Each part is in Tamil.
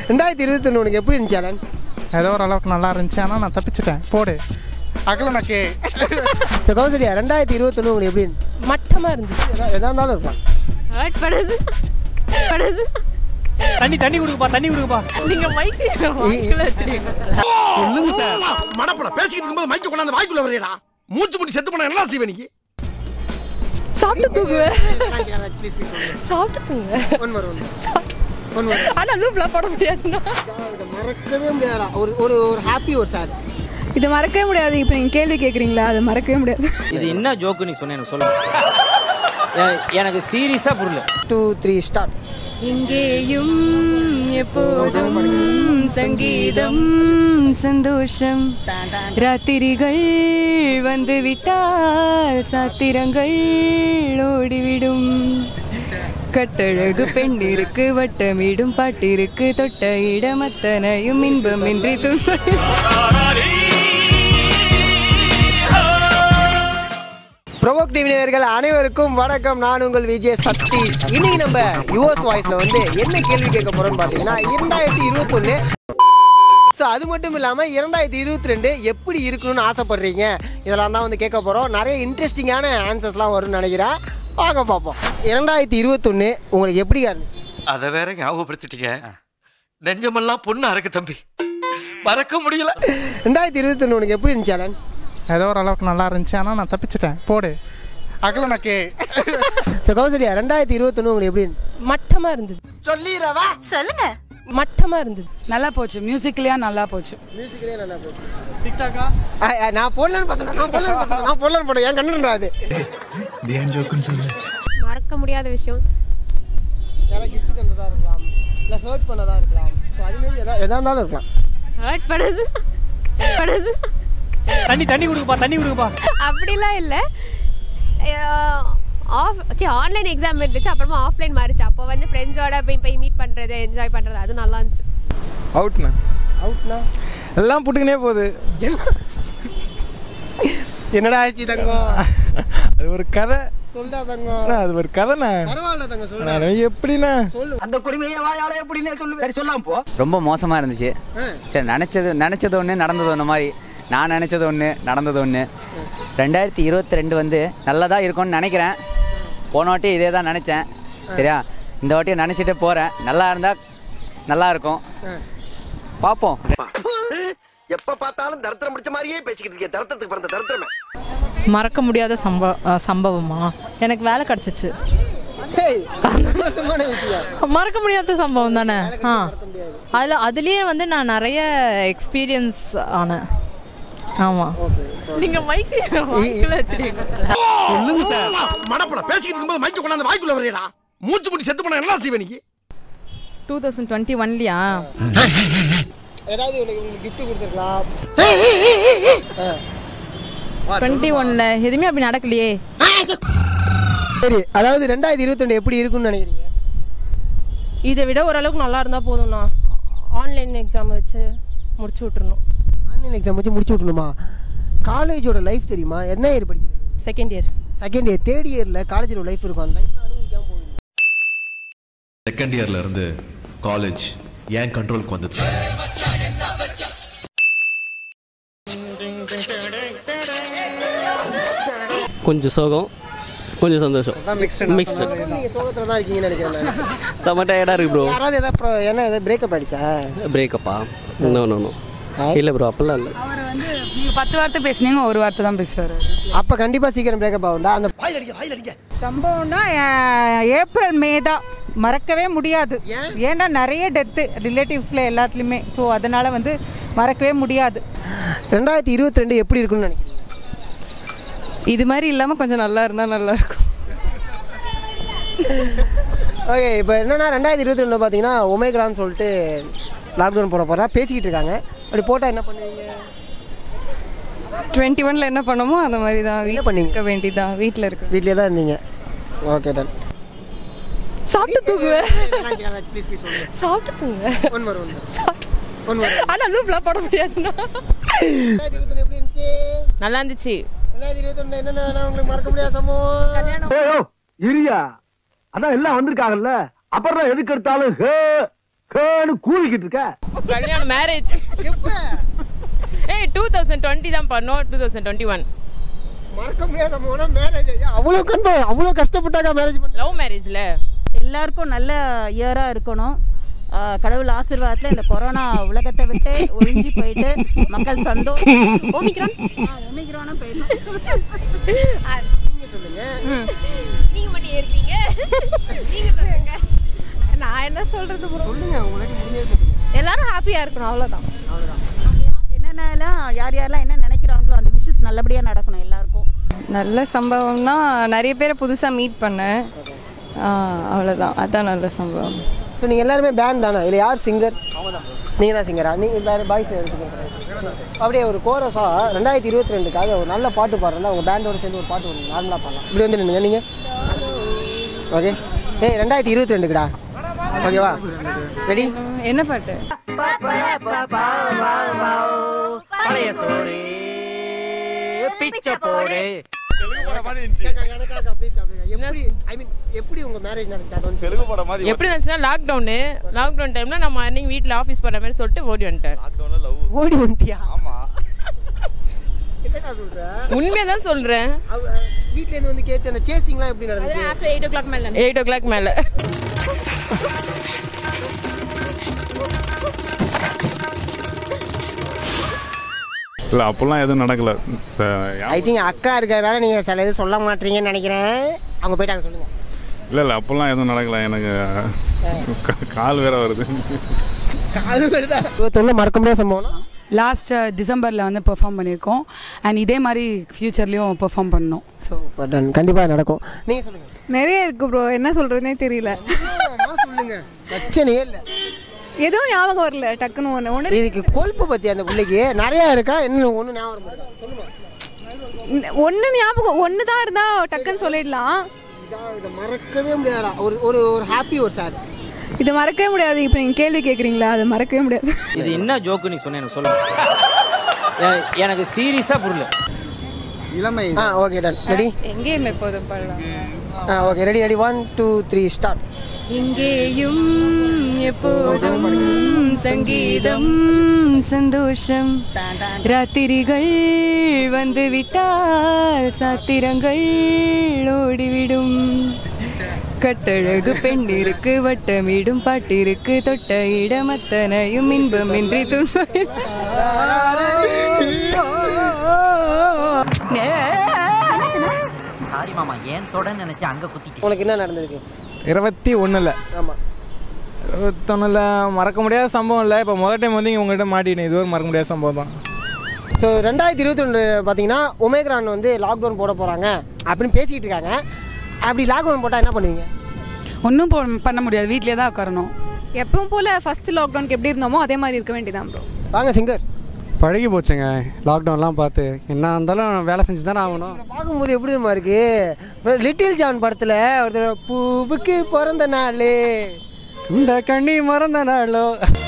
ரெண்டாயிரத்தி இருபத்தொன்று உனக்கு எப்படி இருந்துச்சு அலன் ஏதோ ஓரளவுக்கு நல்லா இருந்துச்சு ஆனால் நான் தப்பிச்சிட்டேன் போடு அகலனக்கே ஸோ கௌசல்யா ரெண்டாயிரத்தி இருபத்தொன்று உங்களுக்கு எப்படி இருந்துச்சு மட்டமாக இருந்துச்சு எதா எதா இருந்தாலும் இருக்கலாம் ஹர்ட் பண்ணுது பண்ணுது தண்ணி தண்ணி கொடுக்குப்பா தண்ணி கொடுக்குப்பா நீங்கள் மைக்கு சொல்லுங்க சார் மடப்பட பேசிக்கிட்டு இருக்கும்போது மைக்கு கொண்டாந்து வாய்க்குள்ள வரையடா மூச்சு முடி செத்து போனா என்ன செய்வே நீங்க சாப்பிட்டு தூங்குவேன் சாப்பிட்டு தூங்குவேன் ஒன் வரும் ஒன் வரும் ஆனால் லூப்லாம் போட முடியாதுண்ணா இதை மறக்கவே முடியாதா ஒரு ஒரு ஒரு ஹாப்பி ஒரு சார் இது மறக்கவே முடியாது இப்போ நீங்கள் கேள்வி கேட்குறீங்களா அது மறக்கவே முடியாது இது என்ன ஜோக்கு நீ சொன்ன எனக்கு சொல்லு எனக்கு சீரியஸா புரியல டூ த்ரீ ஸ்டார்ட் இங்கேயும் எப்போதும் சங்கீதம் சந்தோஷம் ராத்திரிகள் வந்து விட்டால் சாத்திரங்கள் ஓடிவிடும் கட்டழகு பெண் இருக்கு வட்டமிடும் பாட்டிருக்கு தொட்ட இடம் அத்தனையும் இன்பமின்றி துன்பம் ப்ரொவோக் டிவி நேயர்கள் அனைவருக்கும் வணக்கம் நான் உங்கள் விஜய் சதீஷ் இன்னைக்கு நம்ம யுஎஸ் வாய்ஸ்ல வந்து என்ன கேள்வி கேட்க போறோம்னு பார்த்தீங்கன்னா இரண்டாயிரத்தி இருபத்தொன்னு ஸோ அது மட்டும் இல்லாமல் இரண்டாயிரத்தி இருபத்தி ரெண்டு எப்படி இருக்கணும்னு ஆசைப்படுறீங்க இதெல்லாம் தான் வந்து கேட்க போகிறோம் நிறைய இன்ட்ரெஸ்டிங்கான ஆன்சர்ஸ்லாம் வரும்னு நினைக்கிறேன் வாங்க பார்ப்போம் இரண்டாயிரத்தி இருபத்தொன்று உங்களுக்கு எப்படி இருந்துச்சு அத வேற ஞாபகப்படுத்திட்டீங்க நெஞ்சமெல்லாம் பொண்ணு அறக்கு தம்பி மறக்க முடியல ரெண்டாயிரத்தி இருபத்தொன்று உனக்கு எப்படி இருந்துச்சு அலன் ஏதோ ஓரளவுக்கு நல்லா இருந்துச்சு ஆனால் நான் தப்பிச்சிட்டேன் போடு அகலனக்கே ஸோ கௌசல்யா ரெண்டாயிரத்தி இருபத்தொன்று உங்களுக்கு எப்படி இருந்துச்சு மட்டமாக இருந்தது சொல்லிடுறவா சொல்லுங்க மட்டமாக இருந்தது நல்லா போச்சு மியூசிக்லயா நல்லா போச்சு மியூசிக்லேயே நல்லா போச்சு டிக்டாக்கா ஆ, ஆ, நான் போடலன்னு பார்த்தேன் நான் போடலன்னு பார்த்தேன் நான் போடலன்னு போட்டேன் என் கண்ணுன்றா அது மறக்க முடியாத விஷயம் யாராவது கிஃப்ட் தந்ததா இருக்கலாம் இல்லை ஹர்ட் பண்ணதா இருக்கலாம் ஸோ அதுமாரி எதா எதா இருந்தாலும் இருக்கலாம் ஹர்ட் பண்ணுது பண்ணுது தண்ணி தண்ணி கொடுக்குப்பா தண்ணி கொடுக்குப்பா அப்படிலாம் இல்லை ஆஃப் சரி ஆன்லைன் எக்ஸாம் இருந்துச்சு அப்புறமா ஆஃப்லைன் மாறிச்சு அப்போ வந்து ஃப்ரெண்ட்ஸோட போய் போய் மீட் பண்ணுறது என்ஜாய் பண்ணுறது அது நல்லா இருந்துச்சு அவுட்ண்ணா அவுட்னா எல்லாம் புட்டுக்கினே போகுது என்னடா ஆச்சு தங்கம் அது ஒரு கதை சொல்டா தங்கம் அது ஒரு கதைண்ணா பரவாயில்ல தங்கம் சொல்டா நான் எப்படிண்ணா அந்த கொடுமையை வாயால எப்படின்னு சொல்லு சரி சொல்லாம போ ரொம்ப மோசமாக இருந்துச்சு ஆ. சரி நினச்சது நினச்சது ஒன்று நடந்தது ஒன்று மாதிரி நான் நினச்சது ஒன்று நடந்தது ஒன்று ரெண்டாயிரத்தி இருபத்தி ரெண்டு வந்து நல்லதாக இருக்கும்னு நினைக்கிறேன் போன வாட்டி இதே தான் நினச்சேன் சரியா இந்த வாட்டி நினச்சிட்டு போகிறேன் நல்லா இருந்தால் நல்லா இருக்கும் பார்ப்போம் எப்ப பார்த்தாலும் தரத்திரம் பிடிச்ச மாதிரியே பேசிக்கிட்டு இருக்கேன் தரத்திரத்துக்கு பிறந்த தரத்திரமே மறக்க முடியாத சம்ப அஹ் சம்பவமா எனக்கு வேலை கிடச்சிச்சு டேய் சந்தோஷமான விஷயம் மறக்க முடியாத சம்பவம் தானே ஆ அதில் அதுலேயே வந்து நான் நிறைய எக்ஸ்பீரியன்ஸ் ஆனேன் ஆமாம் நீங்கள் மைக்கு சொல்லுங்க சார் மடப்பட பேசிக்கிட்டு இருக்கும்போது மைக்கு கொண்டாந்து வாய்க்குள்ள வரையடா மூச்சு முடி செத்து போனா என்ன செய்வே நீங்க டூ தௌசண்ட் டுவெண்ட்டி ஒன்லையா ஏதாவது உனக்கு உங்களுக்கு gift கொடுத்துருக்கலாம் டுவெண்ட்டி ஒன்ல எதுவுமே அப்படி நடக்கலையே சரி அதாவது ரெண்டாயிரத்தி இருபத்தொன்று எப்படி இருக்கும்னு நினைக்கிறீங்க இதை விட ஓரளவுக்கு நல்லா இருந்தால் போதும்ண்ணா ஆன்லைன் எக்ஸாம் வச்சு முடிச்சு விட்டுறணும் ஆன்லைன் எக்ஸாம் வச்சு முடிச்சு விட்டணுமா காலேஜோட லைஃப் தெரியுமா என்ன இயர் படிக்கிறீங்க second year second year third இயரில் காலேஜோட லைஃப் இருக்கும் அந்த லைஃப் அனுபவிக்காம போவீங்க செகண்ட் இயர்ல இருந்து காலேஜ் ஏன் கண்ட்ரோலுக்கு வந்தது கொஞ்சம் சோகம் கொஞ்சம் சந்தோஷம் மிக்ஸ்டு நீங்கள் சோகத்தில் தான் இருக்கீங்கன்னு நினைக்கிறேன் நான். செம்ம டயர்டாக இருக்கு ப்ரோ யாராவது ஏதாவது pro- என்ன ஏதாவது பிரேக்கப் ஆயிடுச்சா பிரேக்கப்பா நோ நோ நோ இல்லை ப்ரோ அப்பெல்லாம் இல்லை அவர் வந்து நீங்கள் பத்து வார்த்தை பேசுனீங்க ஒரு வார்த்தை தான் பேசுவார் அப்போ கண்டிப்பாக சீக்கிரம் பிரேக்கப் ஆகும்டா அந்த வாயில் அடிக்க வாயில் அடிக்க சம்பவம்னா அஹ், ஏப்ரல் மே தான் மறக்கவே முடியாது ஏன்னா நிறைய டெத்து ரிலேட்டிவ்ஸில் எல்லாத்துலேயுமே ஸோ அதனால் வந்து மறக்கவே முடியாது ரெண்டாயிரத்தி இருபத்தி ரெண்டு எப்படி இருக்கும்னு நினைக்கிறீங்க இது மாதிரி இல்லாமல் கொஞ்சம் நல்லா இருந்தால் நல்லா இருக்கும் ஓகே இப்போ என்னன்னா ரெண்டாயிரத்தி இருபத்தி ரெண்டு பார்த்தீங்கன்னா ஒமேக்ரான்னு சொல்லிட்டு லாக்டவுன் போட போகிறதா பேசிக்கிட்டு இருக்காங்க அப்படி போட்டால் என்ன பண்ணுவீங்க டுவெண்ட்டி ஒன்ல என்ன பண்ணமோ அந்த மாதிரி தான் என்ன பண்ணீங்க? இருக்க வேண்டியதான் வீட்டில் இருக்க வீட்டிலே தான் இருந்தீங்க ஓகே டன் சாப்பிட்டு தூங்குவேன் ப்ளீஸ் ப்ளீஸ் சாப்பிட்டு தூங்குவேன் ஒன் வரும் ஒன் ஒன் வரும் ஆனால் லூப்லாம் போட முடியாதுண்ணா ரெண்டாயிரத்தி இருபத்தி எப்படி இருந்துச்சு நல்லா இருந்துச்சு ரெண்டாயிரத்தி இருபத்தி ஒன்று என்னென்ன உங்களுக்கு மறக்க முடியாத சம்பவம் இரியா அதான் எல்லாம் வந்திருக்காங்கல்ல அப்புறம் எதுக்கு எடுத்தாலும் ஹே கூவிக்கிட்டு இருக்க கல்யாணம் மேரேஜ் ஏய் டூ தௌசண்ட் டுவெண்ட்டி தான் பண்ணோம் டூ தௌசண்ட் டுவெண்ட்டி ஒன் மறக்க முடியாத போனால் மேரேஜ் அவ்வளோ கஷ்டம் அவ்வளோ கஷ்டப்பட்டாக்கா மேரேஜ் பண்ண லவ் மேரேஜ்ல எல்லாருக்கும் நல்ல இயராக இருக்கணும் ஆஹ் கடவுள் ஆசீர்வாதத்தில் இந்த கொரோனா உலகத்தை விட்டு ஒழிஞ்சு போயிட்டு மக்கள் சந்தோஷம் ஓமிக்ரான் ஒமிக்ரானும் போயிடணும் நீங்க சொல்லுங்க நீங்க மட்டும் ஏறுவீங்க நீங்க சொல்லுங்க நான் என்ன சொல்றது bro? சொல்லுங்க உங்களாட்டி முடிஞ்சே சொல்லுங்க எல்லாரும் ஹாப்பியா இருக்கணும் அவ்வளவுதான் என்னென்னலாம் யார் யாரெல்லாம் என்ன நினைக்கிறாங்களோ அந்த விஷஸ் நல்லபடியாக நடக்கணும் எல்லாருக்கும் நல்ல சம்பவம்னா நிறைய பேரை புதுசாக மீட் பண்ணேன் ஆ, அவ்வளவுதான் அதான் நல்ல சம்பவம் ஸோ நீங்கள் எல்லாருமே பேண்ட் தானே இல்லை யார் சிங்கர் நீங்கள் தான் சிங்கரா நீங்கள் வேறு பாய்ஸ் எடுத்துக்கிறீங்க அப்படியே ஒரு கோரஸாக ரெண்டாயிரத்தி இருபத்தி ரெண்டுக்காக ஒரு நல்ல பாட்டு பாடுறதா உங்கள் பேண்டோட சேர்ந்து ஒரு பாட்டு ஒன்று நார்மலாக பாடலாம் இப்படி வந்து நின்னுங்க நீங்கள் ஓகே ஏய் ரெண்டாயிரத்தி இருபத்தி ரெண்டுக்குடா ஓகேவா ரெடி என்ன பாட்டு பழைய சோறு பிச்சை போடு எப்படி ஐ மீன் எப்படி உங்கள் மேரேஜ் நடந்துச்சு தெலுங்கு படம் எப்படி இருந்துச்சுன்னா லாக்டவுனு லாக்டவுன் டைம்ல நான் மார்னிங் வீட்டில் ஆஃபீஸ் போகிற மாதிரி சொல்லிட்டு ஓடி வந்துட்டேன் ஓடி வந்துட்டியா ஆமா என்னக்கா சொல்ற உண்மையாக தான் சொல்கிறேன் வீட்ல இருந்து வந்து கேட்டு அந்த சேசிங்லாம் எப்படி நடந்துச்சு ஆஃப்டர் எயிட் ஓ கிளாக் மேலே எயிட் ஓ கிளாக் மேலே இல்லை அப்போல்லாம் எதுவும் நடக்கல ஐ திங்க் அக்கா இருக்கிறதுனால நீங்க சில இது சொல்ல மாட்டீங்கன்னு நினைக்கிறேன் அவங்க போயிட்டாங்க சொல்லுங்க இல்லை இல்லை அப்போல்லாம் எதுவும் நடக்கல எனக்கு கா- கால் வேற வருது காலு வருதா இருபத்தொன்னு மறக்க முடியாத சம்பவம்னா லாஸ்ட் டிசம்பரில் வந்து பெர்ஃபார்ம் பண்ணியிருக்கோம் அண்ட் இதே மாதிரி ஃப்யூச்சர்லேயும் பெர்ஃபார்ம் பண்ணணும் ஸோ டன் கண்டிப்பா நடக்கும் நீங்க சொல்லுங்க நிறைய இருக்கு ப்ரோ என்ன சொல்றதுனே தெரியல சொல்லுங்க பிரச்சனையே இல்லை எதுவும் ஞாபகம் வரல டக்குன்னு ஒன்று ஒன்று இதுக்கு கொழுப்பு பத்தி அந்த பிள்ளைக்கு நிறைய இருக்கா என்ன ஒண்ணு ஞாபகம் வர மாட்டேங்குது. சொல்லுங்க ஒன்று ஞாபகம் ஒன்று தான் இருந்தால் டக்குன்னு சொல்லிடலாம் இதான் இதை மறக்கவே முடியாதா ஒரு ஒரு ஒரு ஹாப்பி ஒரு சேட் இது மறக்கவே முடியாது இப்போ நீங்கள் கேள்வி கேட்குறீங்களா அது மறக்கவே முடியாது இது என்ன ஜோக்கு நீ சொன்ன எனக்கு சொல்லுங்க எ- எனக்கு சீரியஸா புரியல இளமை ஆ ஓகே டன் ரெடி எங்கேயும் எப்போதும் பாடலாம் ஆ okay ready ready one two three start இங்கேயும் எப்போதும் சங்கீதம் சந்தோஷம் ராத்திரிகள் வந்து விட்டால் சாத்திரங்கள் ஓடிவிடும் கட்டழகு பெண்ணிருக்கு வட்டமிடும் பாட்டிருக்கு தொட்ட இடம் அத்தனையும் இன்பமின்றி துன்பம் சாரி மாமா ஏன் தொட நினைச்சு அங்க குத்திட்டு உனக்கு என்ன நடந்திருக்கு இருபத்தி ஒன்றில் ஆமா இருபத்தொன்னில் மறக்க முடியாத சம்பவம் இல்லை இப்போ முதல் டைம் வந்து இங்கே உங்கள்கிட்ட மாட்டினேன் இது ஒரு மறக்க முடியாத சம்பவம் தான் ஸோ ரெண்டாயிரத்தி இருபத்தி ரெண்டு பார்த்தீங்கன்னா ஒமேக்ரான் வந்து லாக்டவுன் போட போகிறாங்க அப்படின்னு பேசிக்கிட்டு இருக்காங்க அப்படி லாக்டவுன் போட்டால் என்ன பண்ணுவீங்க ஒன்றும் பண்ண முடியாது வீட்டிலே தான் உட்காரணும் எப்பவும் போல் ஃபர்ஸ்ட் லாக்டவுனுக்கு எப்படி இருந்தோமோ அதே மாதிரி இருக்க வேண்டியதான் ப்ரோ வாங்க சிங்கர் பழகி போச்சுங்க லாக்டவுன்லாம் பார்த்து என்ன இருந்தாலும் வேலை செஞ்சு தானே ஆகணும் பார்க்கும்போது எப்படி தெரியுமா இருக்கு லிட்டில் ஜான் படத்தில் ஒருத்தர் பூவுக்கு பிறந்த நாள் இந்த கண்ணி மறந்த நாளோ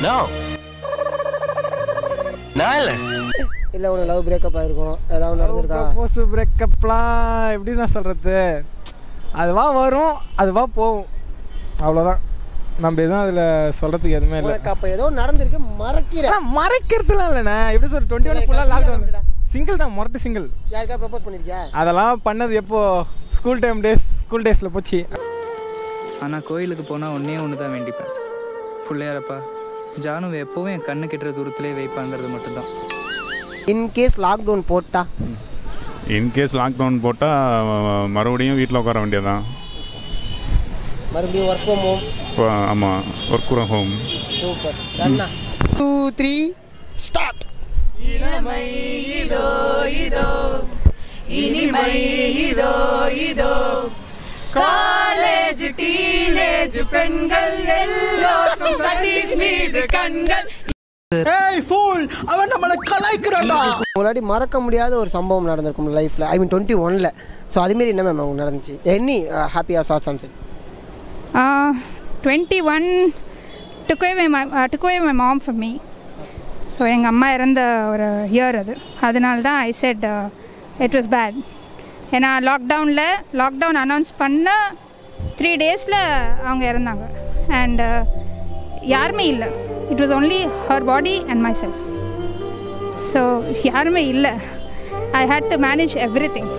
நான் இல்லை இல்லை உனக்கு லவ் பிரேக்கப் ஆயிருக்கும் ஏதாவது நடந்திருக்கா ப்ரப்போஸ் பிரேக்கப்லாம் எப்படி தான் சொல்கிறது அதுவா வரும் அதுவா போகும் அவ்வளோதான் நம்ம எதுவும் அதில் சொல்கிறதுக்கு எதுவுமே இல்லை உனக்கு அப்போ ஏதோ நடந்திருக்கு மறக்கிற மறைக்கிறதுலாம் இல்லைண்ணே எப்படி சொல்ற டுவெண்ட்டி ஒன் ஃபுல்லாக லாக்டவுன் சிங்கிள் தான் முரட்டு சிங்கிள் யாருக்கா ப்ரப்போஸ் பண்ணிருக்கியா அதெல்லாம் பண்ணது எப்போ ஸ்கூல் டைம் டேஸ் ஸ்கூல் டேஸில் போச்சு ஆனால் கோயிலுக்கு போனால் ஒன்றே ஒன்று தான் வேண்டிப்பேன் பிள்ளையாரப்பா ஜானுவை எப்போவும் என் கண்ணு கெட்டுற தூரத்திலே வைப்பாங்கிறது மட்டும்தான் இன்கேஸ் லாக்டவுன் போட்டா இன்கேஸ் லாக்டவுன் போட்டால் மறுபடியும் வீட்டில் உட்கார வேண்டியதான் மறுபடியும் ஒர்க் ஃப்ரம் ஹோம் ஆமாம் ஒர்க் ஃப்ரம் ஹோம் சூப்பர் ரன்னா டூ த்ரீ ஸ்டார்ட் இளமை இதோ இதோ இனிமை இதோ இதோ காலேஜ் டீனேஜ் பெண்கள் எல்லோருக்கும் சதீஷ் மீது கண்கள் ஏய் ஃபூல் அவன் நம்மள கலாய்க்கிறான்டா முன்னாடி மறக்க முடியாத ஒரு சம்பவம் நடந்திருக்கும் லைஃப்ல ஐ மீன் டுவெண்ட்டி ஒன்ல ஸோ அதுமாரி என்ன மேம் உங்களுக்கு நடந்துச்சு எனி ஹாப்பியா short something twenty one took away my uh, took away my mom from me so எங்கள் அம்மா இறந்த ஒரு இயர் அது அதனால தான் I said it was bad ஏன்னா லாக்டவுனில் லாக்டவுன் அனௌன்ஸ் பண்ண த்ரீ டேஸில் அவங்க இறந்தாங்க அண்ட் யாருமே இல்லை it was only her body and myself so யாருமே இல்லை I had to manage everything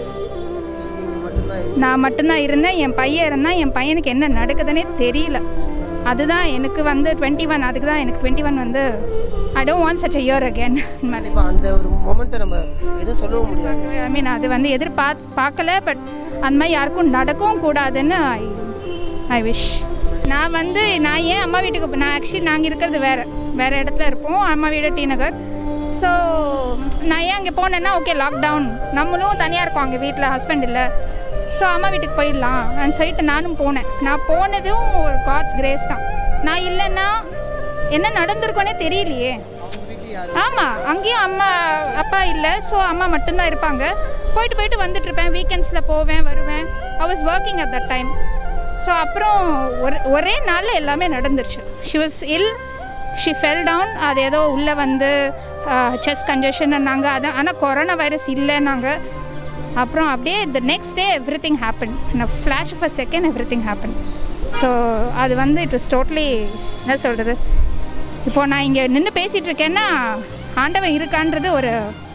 நான் மட்டும்தான் இருந்தேன் என் பையன் இருந்தான் என் பையனுக்கு என்ன நடக்குதுன்னே தெரியல அதுதான் எனக்கு வந்து டுவெண்ட்டி ஒன் அதுக்கு தான் எனக்கு டுவெண்ட்டி ஒன் வந்து I don't want such a year again இப்போ அந்த ஒரு மொமெண்ட்டை நம்ம எதுவும் சொல்லவும் முடியாது ஐ மீன் அது வந்து எதிர்பார்த் பார்க்கல பட் அந்த மாதிரி யாருக்கும் நடக்கவும் கூடாதுன்னு ஐ ஐ விஷ் நான் வந்து நான் ஏன் அம்மா வீட்டுக்கு போ- நான் ஆக்சுவலி நாங்கள் இருக்கிறது வேறு வேறு இடத்துல இருப்போம் அம்மா வீடு டி நகர் ஸோ நான் ஏன் அங்கே போனேன்னா ஓகே லாக்டவுன் நம்மளும் தனியாக இருக்கோம் அங்கே வீட்டில் ஹஸ்பண்ட் இல்லை ஸோ அம்மா வீட்டுக்கு போயிடலாம் அந்த சொல்லிட்டு நானும் போனேன் நான் போனதும் ஒரு காட்ஸ் கிரேஸ் தான் நான் இல்லைன்னா என்ன நடந்திருக்கோனே தெரியலையே ஆமாம் அங்கேயும் அம்மா அப்பா இல்லை ஸோ அம்மா மட்டும்தான் இருப்பாங்க போயிட்டு போயிட்டு வந்துட்டு இருப்பேன் வீக்கெண்ட்ஸில் போவேன் வருவேன் I was working at that time so அப்புறம் ஒரு ஒரே நாளில் எல்லாமே நடந்துருச்சு she was ill she fell down அது ஏதோ உள்ளே வந்து செஸ்ட் கன்ஜெஷன் நாங்கள் அது ஆனால் கொரோனா வைரஸ் இல்லைன்னாங்க அப்புறம் அப்படியே the next day everything happen flash of a second everything happen so அது வந்து இட் வாஸ் டோட்லி என்ன சொல்கிறது இப்போ நான் இங்கே நின்று பேசிகிட்டு இருக்கேன்னா ஆண்டவன் இருக்கான்றது ஒரு